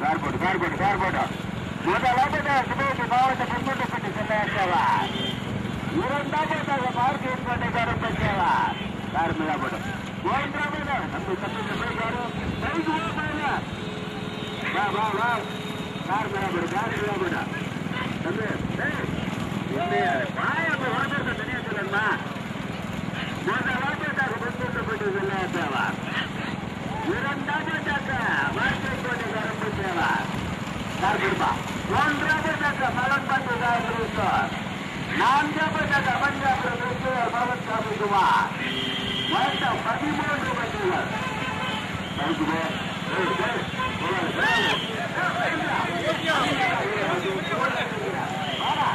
Car போட்டு car போட்டு car போட்டு முதலாவதாக சிவகங்கை மாவட்ட பெண்குண்டப்பட்டி செல்லையாச்சேவா இரண்டாவதாக மார்க்கெட் கோட்டை கருப்பச்சேவா கார் மேலா போட்டு மூன்றாவதாக நம்ம தம்பி போய் காரு பைக்கு போகல வா வா வா கார் மேலா போடு கார் மேலா போடு தம்பி ஏய், இல்லையா வாய அப்ப வாசல்ல தனியா சொல்லணுமா முதலாவதாக பெண்குண்டப்பட்டி செல்லையாச்சேவா இரண்டாவதாக மார்க்கெட் கோட்டை கருப்பச்சேவா கார் கொடுப்பா மூன்றாவதாக மலன்பட்டு கார் நான்காவதாக பஞ்சாப் பிரதேச பவன் சாமிக்குமார் மொத்தம் பதிமூன்று வண்டிகள் பைக்குமே ஏய், ஏய், போகாத, ஏய். வாடா.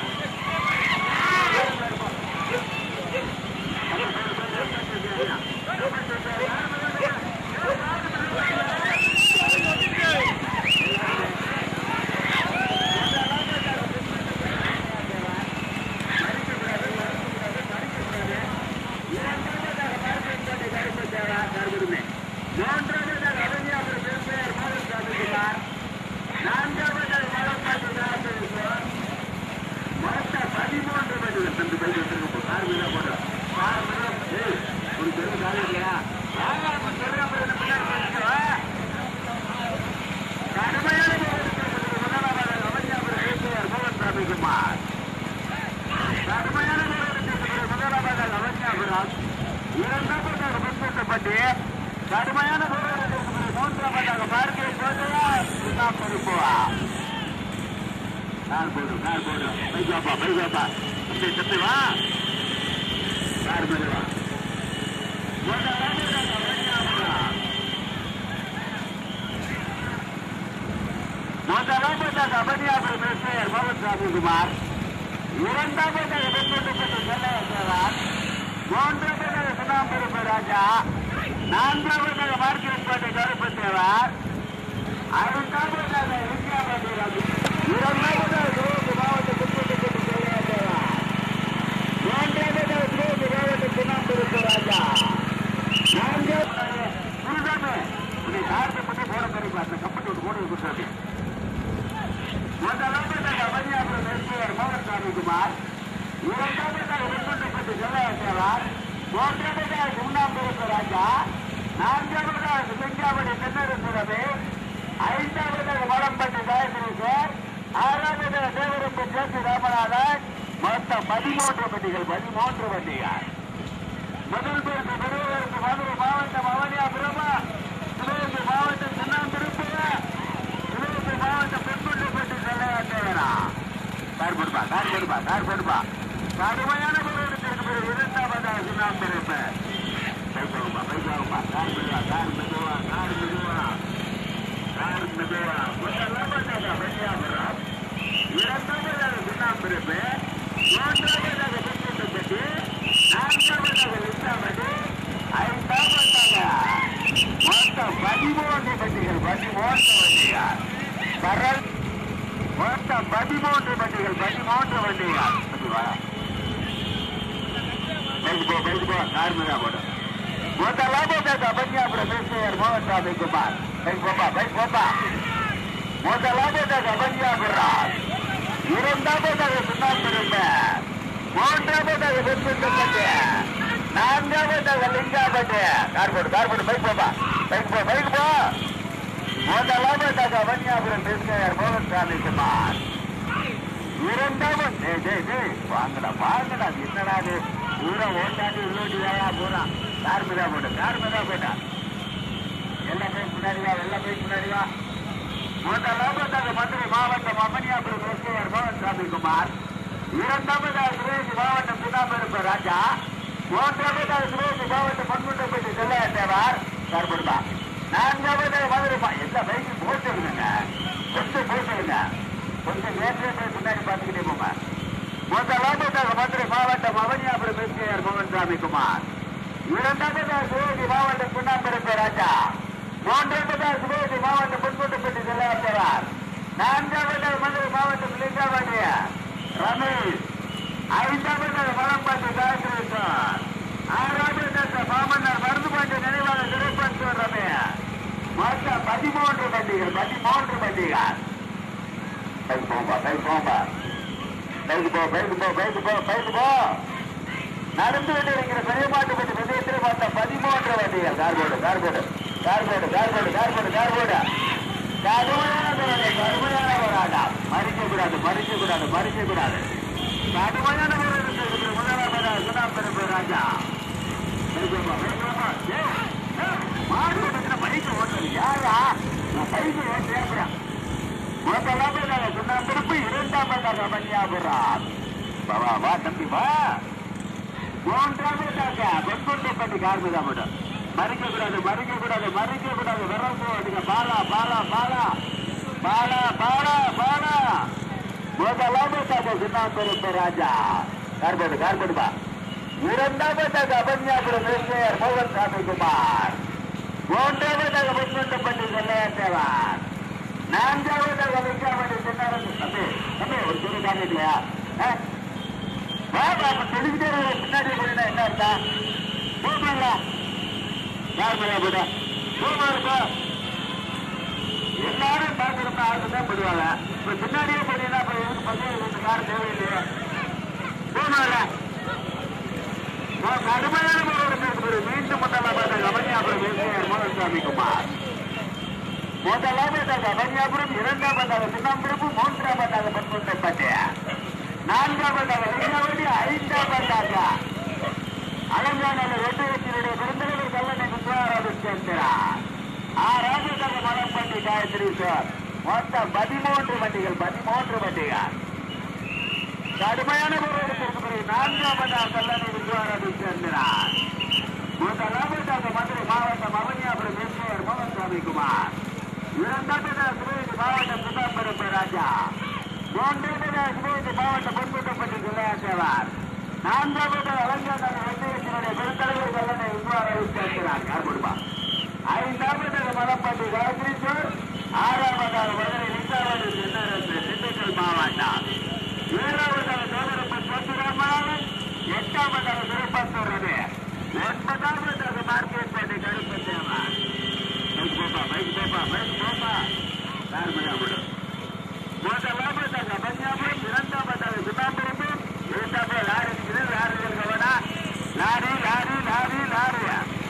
மூன்றாவதாக அவனியாபுரம் பெரும்பெயர் மாதம் சாமிக்குமார் நான்காவதாக மலப்பாட்டு தாசேஸ்வர் மொத்த பதிமூன்று வண்டிகள் தந்து பைக் வச்சிருக்கோம் கார் மீதா போட்டோம் கார் மீதா ஏய் ஒரு பெரும் கார் இல்லையா யாரா அப்ப சொல்ற அப்புறம் என்ன பின்னாடி போயிட்டு கடுமையான போராட்டத்தில் முதலாவதாக அவனியாபுரம் பெரும்பெயர் மோகன் சாமிக்குமார் கடுமையான போராட்டத்தில் முதலாவதாக அவனியாபுரம் இரண்டாவதாக முன்கூட்டப்பட்டு கடுமையான போராட்டத்தில் மூன்றாவதாக பார்க்கை போதையா நாம் பொறுப்புவா கார் போடு கார் போடு பைக் வாப்பா பைக் வாப்பா தம்பி தம்பி வா கார் மேலே வா முதலாவதாக அவனியாபுரம் முதலாவதாக அவனியாபுரம் பேசுகிறார் மோகன் சாமிக்குமார் இரண்டாவதாக வெங்கடப்பட்ட செல்லவசேவார் மூன்றாவதாக சுனாம்பெருமை ராஜா நான்காவதாக மார்க்கெட்பேட்டை கருப்பத்தேவார் ஐந்தாவதாக இந்தியாபதி ராஜு இரண்டாவதாக சிவகங்கை மாவட்ட குப்பத்துப்பட்டு செல்லவசேவார் மூன்றாவதாக சிவகங்கை மாவட்ட சுனாம்பெருமை ராஜா நான்காவதாக குருசாமி உன்னை காரத்தை பற்றி போட தெரியுமா அந்த கப்பட்டு விட்டு போடுறது குருசாமி முதலாவதாக அவனியாபுரம் எஸ்பிஆர் மோகன்சாமி குமார் இரண்டாவதாக வெண்கொண்டப்பட்டு செல்லவசேவார் மூன்றாவதாக சுண்ணாம்புரத்து ராஜா நான்காவதாக சிங்காவடி தென்னரசுரமே ஐந்தாவதாக மலம்பட்டி காயத்ரீஸ்வர் ஆறாவதாக தேவரப்பு ஜேசி ராமநாதன் மொத்தம் பதிமூன்று வண்டிகள் பதிமூன்று வண்டிகள் முதல் பேருக்கு பெருவருக்கு மதுரை மாவட்டம் அவனியாபுரமா சிவகங்கை மாவட்டம் சின்னாந்திருப்பா சிவகங்கை மாவட்டம் பெண்குண்டப்பட்டி செல்லையாட்டேவரா கார் போடுப்பா கார் போடுப்பா கார் போடுப்பா கடுமையான போராட்டத்திற்கு பிறகு இரண்டாவதாக சின்னாந்திருப்ப பைக் ஆகும்பா பைக் ஆகும்பா கார் மெதுவா கார் மெதுவா கார் மெதுவா கார் மெதுவா முதலாவதாக அவனியாபுரம் இரண்டாவதாக சின்னாந்திருப்பு மூன்றாவதாக பெண்குண்டப்பட்டி நான்காவதாக லிங்காமடி ஐந்தாவதாக மொத்தம் பதிமூன்று வண்டிகள் பதிமூன்று வண்டிகள் கரல் மொத்தம் பதிமூன்று வண்டிகள் பதிமூன்று வண்டிகள் பதிவா பைக் போ பைக் போ கார் மீதா போடு முதலாவதாக பஞ்சாபுரம் பேசுவார் மோகன் சாமி குமார் பைக் போப்பா பைக் போப்பா முதலாவதாக பஞ்சாபுரம் இரண்டாவதாக சுண்ணாம்பிருந்த மூன்றாவதாக வெற்றிப்பட்டு நான்காவதாக லிங்காப்பட்டு கார் போடு கார் போடு பைக் போப்பா பைக் போ பைக் போ முதலாவதாக அவன்யாபுரம் பேசுகிறார் மோகன் சாமி குமார் இரண்டாவது டேய் டேய் டேய் வாங்கடா வாங்கடா இது என்னடா இது பூரா ஓட்டாண்டி உள்ளோட்டி வேயா பூரா கார் மீதா போட்டு கார் மீதா போயிட்டா எல்லா பேருக்கு முன்னாடி வா எல்லா பேருக்கு முன்னாடி வா முதலாவதாக மதுரை மாவட்டம் அமனியாபுரம் பேசுகிறார் மோகன் சாமி குமார் இரண்டாவதாக சிவகங்கை மாவட்டம் சுண்ணாம்பெருப்பு ராஜா மூன்றாவதாக சிவகங்கை மாவட்டம் பன்முண்டப்பட்டி செல்லையாட்டேவார் கார் போடுப்பா நான்காவதாக மதுரை மா- எல்லா பைக்கும் போட்டுருங்க கொஞ்சம் போட்டுருங்க கொஞ்சம் ஏற்ற போய் பின்னாடி பார்த்துக்கிட்டே போங்க முதலாவதாக மதுரை மாவட்டம் அவனியாபுரம் எஸ்கேஆர் மோகன்சாமி குமார் இரண்டாவதாக சிவகங்கை மாவட்டம் சுண்ணாம்பெருப்பு ராஜா மூன்றாவதாக சிவகங்கை மாவட்டம் பொன்கோட்டப்பட்டி செல்லையாட்டேவார் நான்காவதாக மதுரை மாவட்டம் லிங்காவாண்டிய ரமேஷ் ஐந்தாவதாக மலம்பாட்டி காயத்ரேஸ்வர் ஆறாவதாக மாமன்னர் மருதுபாண்டி நினைவாக சிறப்பன் ரமேஷ் மொத்தம் பதிமூன்று வண்டிகள் பதிமூன்று வண்டிகள் போம்பா பைக் போம்பா பைக்கு போ பைக்கு போ பைக்கு போ பைக்கு போ நடந்து கொண்டு இருக்கிற பெரிய மாட்டு பற்றி விஜயத்தில் பார்த்த பதிமூன்று வண்டிகள் கார்போர்டு கார்போர்டு கார்போர்டு கார்போர்டு கார்போர்டு கார்போர்டு கடுமையான குரலை கடுமையான போராட்டா மறிக்க கூடாது மறிக்க கூடாது மறிக்க கூடாது கடுமையான குரல் இருக்கிற முதலாவதா சுனாம் பெருப்பு ராஜா பைக்கோப்பா, பைக்கோப்பா. ஏய், ஏய், மாடு ஓட்டுற பைக்கு ஓட்டுறது யாரா நான் பைக்கு ஓட்டுறேன் முதலாவதாக சுனாம் பெருப்பு இரண்டாவதாக மணியாபுரம் வா வா, வா தம்பி வா மூன்றாவதாக வெண்குண்டப்பட்டி கார்மிகா மட்டும் மறிக்க கூடாது மறிக்க கூடாது மறிக்க கூடாது விரல் போடுங்க பாலா பாலா பாலா பாலா பாலா பாலா முதலாவதாக சின்னாபுரம் ராஜா கார்போடு கார்போடு பா இரண்டாவதாக அபன்யாபுரம் மேஸ்வர் மோகன் சாமி குமார் மூன்றாவதாக வெண்குண்டப்பட்டி செல்லையாற்றவார் நான்காவதாக விஞ்ஞாபதி சின்னாரன் தம்பி தம்பி ஒரு சிறு காரியம் இல்லையா ஆ? வா பாப்பா சொல்லிக்கிட்டே இருக்க பின்னாடி போனா என்ன அர்த்தா போமாங்க யார் மேல போட போமா இருக்கா எல்லாரும் பார்க்கணும்னா ஆளுக்கு தான் போடுவாங்க இப்ப பின்னாடியே போனீங்கன்னா அப்ப எதுக்கு பசங்க யாரும் தேவையில்லையே போமாங்க கடுமையான முறையில் பேசுவது மீண்டும் முதலாவது கமன்யாபுரம் வேசியார் மோகன்சாமி குமார் முதலாவதாக கமன்யாபுரம் இரண்டாவதாக சின்னம்பிரபு மூன்றாவதாக பன்முட்டப்பட்டு நான்காவதாக லிங்காவதி ஐந்தாவதாக அலங்காநல்லூர் ஒன்றியத்தினுடைய பெருந்தலைவர் கல்லணை முத்துவாராவது சேர்க்கிறார் ஆறாவதாக மலம்பட்டி காயத்ரி சார் மொத்தம் பதிமூன்று வண்டிகள் பதிமூன்று வண்டிகள் கடுமையான போராட்டத்திற்கு நான்காவதாக கல்லணை முத்துவாராவது சேர்க்கிறார் முதலாவதாக மதுரை மாவட்டம் அவனியாபுரம் எம்ஜிஆர் மோகன்சாமி குமார் இரண்டாவதாக சிவகங்கை மாவட்டம் சிதம்பரம் ராஜா மூன்றாவதாக சிவகங்கை மாவட்டம் பொன்முட்டப்பட்டி ஜில்லாசேவார் நான்காவதாக அலங்காநகர் ஒன்றியத்தினுடைய பெருந்தலைவர் கல்லணை இவ்வாறு சேர்க்கிறார் யார் கொடுப்பா ஐந்தாவதாக மலப்பட்டி காயத்ரீஸ்வர் ஆறாவதாக மதுரை லிங்காவதி தென்னரசு திண்டுக்கல் மாவட்டம் ஏழாவதாக சோதரப்பன் சோத்துராமன் எட்டாவதாக திருப்பத்தூர் ரவி ஒன்பதாவதாக மார்க்கெட் பேட்டை கருப்பு தேவன் பைக் போப்பா பைக் போப்பா பைக் போப்பா யார் மேல விடும் முதலாவதாக பஞ்சாபுரம் இரண்டாவதாக சிதாம்பரம் இரண்டாவது லாரி இருக்குது லாரி இருக்கவனா லாரி லாரி லாரி லாரி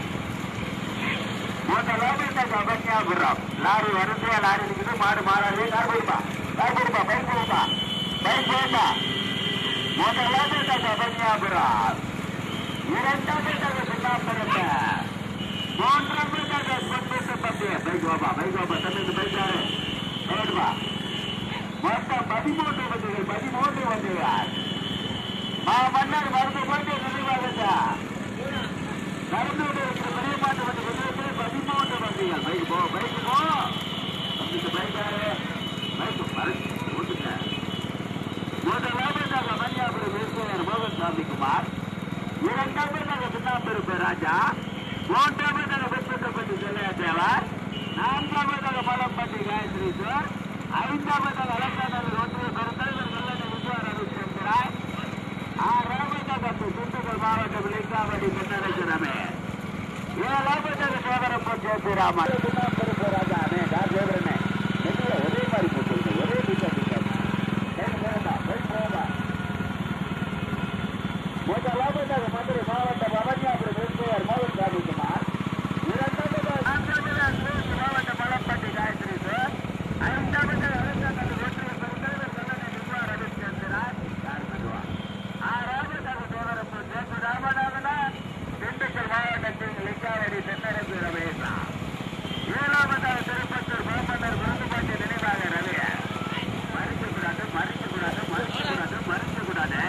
முதலாவதாக பஞ்சாபுரம் லாரி வரிசையா லாரி இருக்குது மாடு மாறாது கார் போடுப்பா கார் போடுப்பா பைக் போடுப்பா பைக் போடுப்பா முதலாவதாக பஞ்சாபுரம் இரண்டாவதாக சிதாம்பரத்தை மூன்றாவதாக கொண்டு பத்தி பைக் வாப்பா பைக் வாப்பா தம்பி பைக் யாரு போடுப்பா மொத்தம் பதிமூன்று வண்டிகள் பதிமூன்று வண்டிகள் மா மன்னர் மருந்து போட்டு நினைவாக நடந்து இருக்கிற பெரிய மாட்டு வண்டி வெளியே பதிமூன்று வண்டிகள் பைக் போ பைக் போ தம்பிக்கு பைக் யாரு பைக் மறைச்சு ஓட்டுங்க முதலாவதாக மஞ்சாபுரம் வேசுவர் மோகன் சாமி குமார் இரண்டாவதாக சின்னாம்பெருப்பு ராஜா மூன்றாவதாக வெப்பட்டப்பட்டி செல்லையா தேவர் நான்காவதாக மலம்பட்டி காயத்ரீஸ்வர் ஐந்தாவதாக அலங்காநல்லூர் ஒன்றிய பெருந்தலைவர் நல்லெண்ணெய் விஜயார் அறிவித்திருக்கிறார் ஆறாவதாக திண்டுக்கல் மாவட்டம் லிங்காவடி தென்னரசுரமே ஏழாவதாக சோதரப்பன் ஜெயசிராமன் சின்னாம்பெருப்பு ராஜா அண்ணே கார் சேவரண்ணே நெட்டில ஒரே மாதிரி போட்டு ஒரே டிக்கெட் டிக்கெட் முதலாவதாக மதுரை மாவட்டம் அவனியாபுரம் வேட்புவர் மோகன் சாமிக்குமார் இரண்டாவதாக நான்காவதாக சிவகங்கை மாவட்டம் மலப்பட்டி காயத்ரி சார் ஐந்தாவதாக அலங்காநல்லூர் ஒன்றிய பெருந்தலைவர் கல்லணை நிர்வாக ரவிச்சந்திரன் யார் பண்ணுவா ஆறாவதாக சோதரப்பன் ஜெயபு ராமநாதனார் திண்டுக்கல் மாவட்டத்தில் லிங்காவடி தென்னரசு ரமேஷா ஏழாவதாக திருப்பத்தூர் மாமன்னர் விருதுபாட்டி நினைவாக ரவி மறிக்கக்கூடாது மறிக்கக்கூடாது மறிக்கக்கூடாது மறிக்கக்கூடாது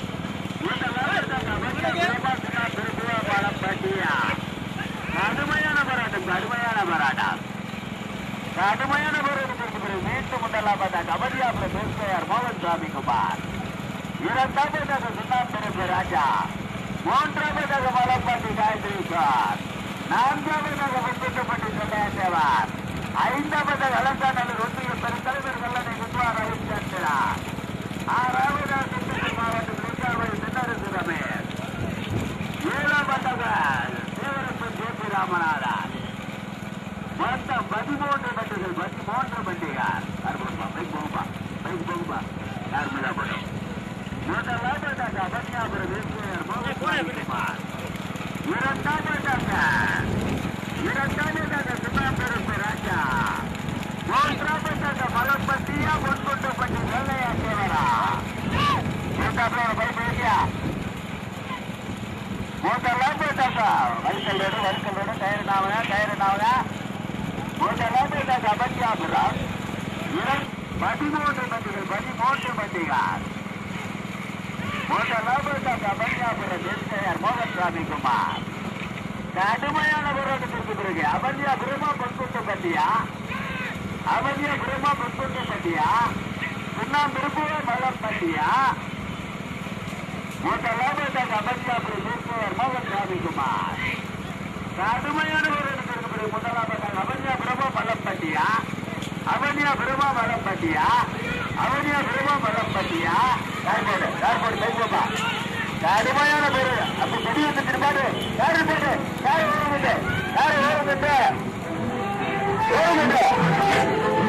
கடுமையான போராட்டம் கடுமையான போராட்டம் கடுமையான போராட்டத்திற்கு மீண்டும் முதலாவதாக கபடியாபுரம் பேசுகிறார் மோகன் சுவாமி குமார் இரண்டாவதாக சுண்ணாம்பெருப்பு ராஜா மூன்றாவதாக மலப்பாட்டி காயத்ரி சார் நான்காவதாக முத்துப்பட்டி சொல்லாசேவார் ஐந்தாவதாக அலங்காநல்லூர் ஒன்றிய பெருந்தலைவர் கல்லணை குத்வார் ரவிச்சந்திரன் ஆறாவதாக திண்டுக்கல் மாவட்டம் லிங்காவதி தென்னரசு ரமேஷ் ஏழாவதாக தேவரப்பன் ஜேபி ராமநாதன் மொத்தம் பதிமூன்று வண்டிகள் பதிமூன்று வண்டிகள் பைக் போகும்பா பைக் போகும்பா போட்ட மலப்பட்டியா பொன்குட்டப்பட்டி வெள்ளையா சேவரா இருக்காப்புல ஒரு பைப் இருக்கியா மூட்டெல்லாம் போயிட்டாக்கா வரிசல் ரோடு வரிசல் ரோடு டயர் நாவங்க டயர் நாவங்க மூட்டெல்லாம் போயிட்டாக்கா பஞ்சாபுரம் இடம் பதிமூன்று மண்டிகள் பதிமூன்று மண்டிகள் மூட்டெல்லாம் போயிட்டாக்கா பஞ்சாபுரம் தேசியார் மோகன் சாமி குமார் கடுமையான போராட்டத்திற்கு பிறகு அவந்தியா பிரமா பொன்குட்ட பட்டியா அவந்தியா பிரமா பொன்குட்ட பட்டியா சுண்ணாம்பிருப்புவ மலம் பட்டியா மூட்டெல்லாம் போயிட்டாங்க அவந்தியாபுரம் தேசியார் மோகன் சாமி குமார் கடுமையான போராட்டத்திற்கு பிறகு முதலாம் போட்டாங்க அவந்தியா பிரமா மலம் பட்டியா அவனியா பிரமா மலம் பட்டியா அவனியா பிரமா மலம் பட்டியா கார்போடு கார்போடு கைப்பா கடுமையான பேரு அப்ப கொடி வந்து திருப்பாடு யாரு போட்டு யாரு ஓடுங்க யாரு ஓடுங்க ஓடுங்க